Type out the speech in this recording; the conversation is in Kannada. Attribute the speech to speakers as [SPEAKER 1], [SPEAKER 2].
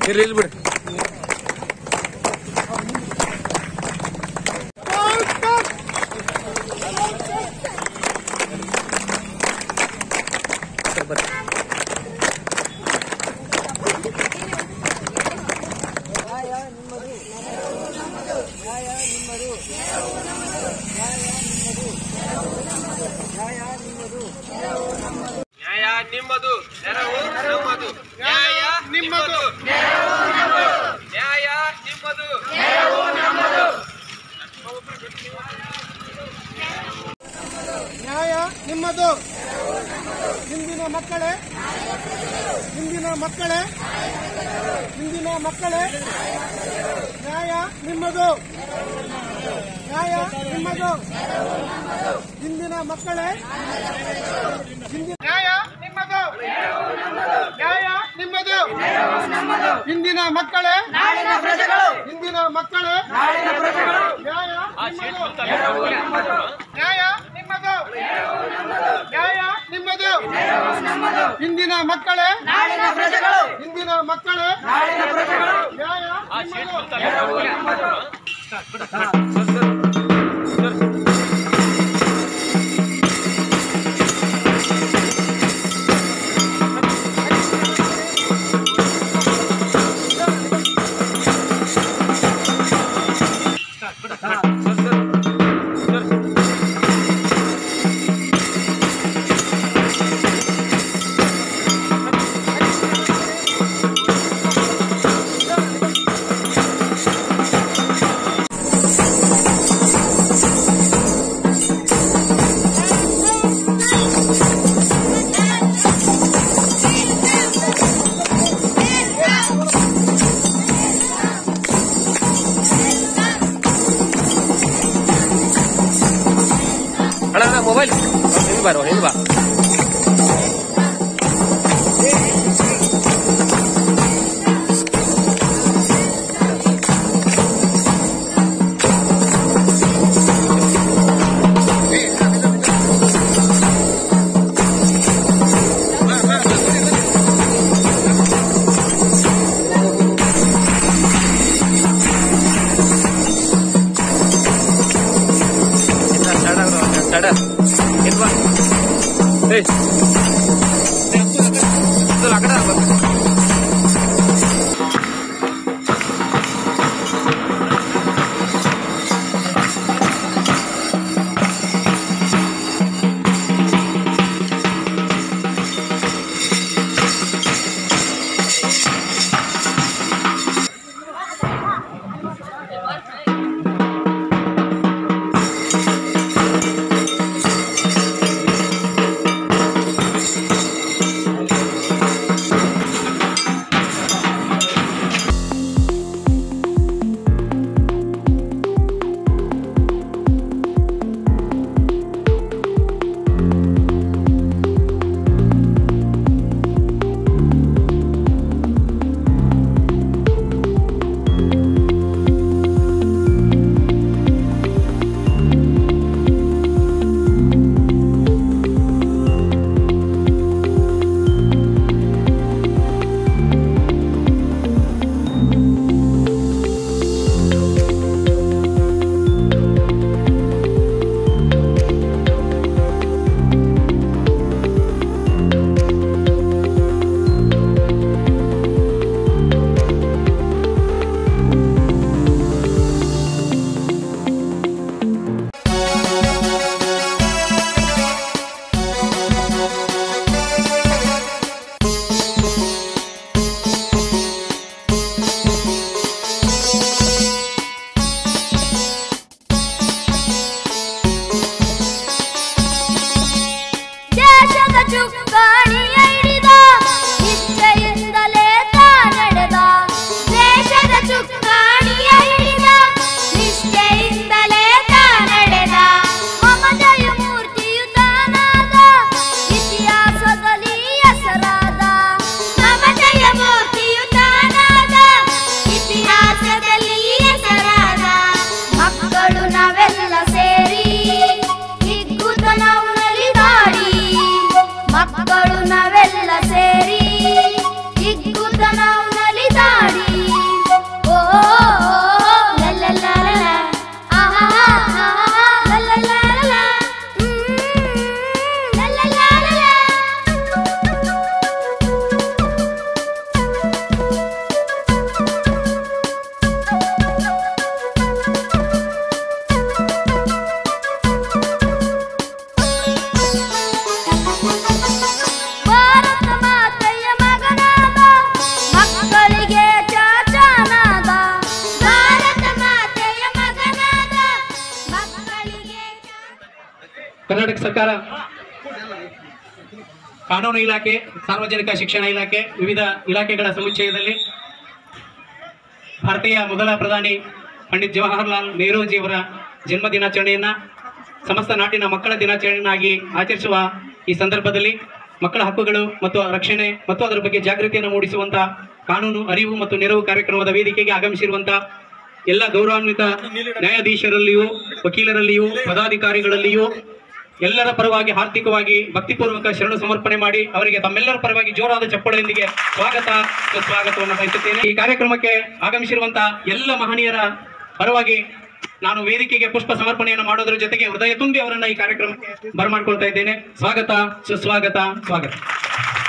[SPEAKER 1] ಇರ್ಲಿ ಇಲ್ಲಿ ಬಿಡು ಸರ್ ಬರ್ರಿ
[SPEAKER 2] ನ್ಯಾಯ ನಿಮ್ಮದು ನೆರವು ನಮ್ಮದು ನ್ಯಾಯ ನಿಮ್ಮದು ನ್ಯಾಯ ನಿಮ್ಮದು
[SPEAKER 3] ನ್ಯಾಯ ನಿಮ್ಮದು ಹಿಂದಿನ ಮಕ್ಕಳೇ ಹಿಂದಿನ ಮಕ್ಕಳೇ ಹಿಂದಿನ ಮಕ್ಕಳೇ ನ್ಯಾಯ ನಿಮ್ಮದು ನ್ಯಾಯ ನಿಮ್ಮದು ಹಿಂದಿನ ಮಕ್ಕಳೇ ಹಿಂದಿನ ನ್ಯಾಯ ನಿಮ್ಮದು ನ್ಯಾಯ ನಿಮ್ಮದು ಹಿಂದಿನ ಮಕ್ಕಳೇ ಹಿಂದಿನ ಮಕ್ಕಳೇ ನ್ಯಾಯ ನಿಮ್ಮದು ನ್ಯಾಯ ನಿಮ್ಮದು ನ್ಯಾಯ ನಿಮ್ಮದು ಹಿಂದಿನ ಮಕ್ಕಳೇ ಹಿಂದಿನ ಮಕ್ಕಳೇ ನ್ಯಾಯ ನಿಮ್ಮದು
[SPEAKER 1] ಅಣ್ಣ ಅಣ್ಣ ಮೊಬೈಲ್ ಹಿಂದ್ ಬಾರೋ ಹಿಂದ್ ಬಾ ತಡ ತಡ ಹಿಂದ್ ಬಾ ಏಯ್ ಇದು ಆ ಕಡೆ ಬರ್ಬೇಕು.
[SPEAKER 4] ದೇಶದ ಚುಕ್ಕಾಣಿಯ ಹಿಡಿದ ನಿಷ್ಠೆಯಿಂದಲೇ ತಾ ನಡೆದ ದೇಶದ ಚುಕ್ಕಾಣಿಯ ಹಿಡಿದ ನಿಷ್ಠೆಯಿಂದಲೇ ತಾ ನಡೆದ ಮಮತೆಯ ಮೂರ್ತಿಯು ತಾನಾದ ಇತಿಹಾಸದಲ್ಲಿ ಹೆಸರಾದ ಮಮತೆಯ ಮೂರ್ತಿಯು ತಾನಾದ ಇತಿಹಾಸದಲ್ಲಿ ಹೆಸರಾದ ಮಕ್ಕಳು ನಾವೆಲ್ಲ ಸೇರಿ ಹಿಗ್ಗುತ್ತ ನಾವು ನಲಿದಾಡಿ ಮಕ್ಕಳು ನಾವೆಲ್ಲ ಸೇರಿ ಹಿಗ್ಗುತ್ತ ನಾವು ನಲಿದಾಡಿ
[SPEAKER 5] ಸರ್ಕಾರ ಕಾನೂನು ಇಲಾಖೆ ಸಾರ್ವಜನಿಕ ಶಿಕ್ಷಣ ಇಲಾಖೆ ವಿವಿಧ ಇಲಾಖೆಗಳ ಸಮುಚ್ಚಯದಲ್ಲಿ ಭಾರತೀಯ ಮೊದಲ ಪ್ರಧಾನಿ ಪಂಡಿತ್ ಜವಾಹರ್ಲಾಲ್ ನೆಹರೂಜಿಯವರ ಜನ್ಮ ದಿನಾಚರಣೆಯನ್ನ ಸಮಸ್ತ ನಾಟಿನ ಮಕ್ಕಳ ದಿನಾಚರಣೆಯನ್ನಾಗಿ ಆಚರಿಸುವ ಈ ಸಂದರ್ಭದಲ್ಲಿ ಮಕ್ಕಳ ಹಕ್ಕುಗಳು ಮತ್ತು ರಕ್ಷಣೆ ಮತ್ತು ಅದರ ಬಗ್ಗೆ ಜಾಗೃತಿಯನ್ನು ಮೂಡಿಸುವಂತ ಕಾನೂನು ಅರಿವು ಮತ್ತು ನೆರವು ಕಾರ್ಯಕ್ರಮದ ವೇದಿಕೆಗೆ ಆಗಮಿಸಿರುವಂತ ಎಲ್ಲ ಗೌರವಾನ್ವಿತ ನ್ಯಾಯಾಧೀಶರಲ್ಲಿಯೂ ವಕೀಲರಲ್ಲಿಯೂ ಪದಾಧಿಕಾರಿಗಳಲ್ಲಿಯೂ ಎಲ್ಲರ ಪರವಾಗಿ ಹಾರ್ದಿಕವಾಗಿ ಭಕ್ತಿಪೂರ್ವಕ ಶರಣು ಸಮರ್ಪಣೆ ಮಾಡಿ ಅವರಿಗೆ ತಮ್ಮೆಲ್ಲರ ಪರವಾಗಿ ಜೋರಾದ ಚಪ್ಪಳೆಯೊಂದಿಗೆ ಸ್ವಾಗತ ಸ್ವಾಗತವನ್ನು ಬಯಸುತ್ತೇನೆ ಈ ಕಾರ್ಯಕ್ರಮಕ್ಕೆ ಆಗಮಿಸಿರುವಂತಹ ಎಲ್ಲ ಮಹನೀಯರ ಪರವಾಗಿ ನಾನು ವೇದಿಕೆಗೆ ಪುಷ್ಪ ಸಮರ್ಪಣೆಯನ್ನು ಮಾಡೋದ್ರ ಜೊತೆಗೆ ಹೃದಯ ತುಂಬಿ ಅವರನ್ನ ಈ ಕಾರ್ಯಕ್ರಮಕ್ಕೆ ಬರಮಾಡ್ಕೊಳ್ತಾ ಇದ್ದೇನೆ ಸ್ವಾಗತ ಸುಸ್ವಾಗತ ಸ್ವಾಗತ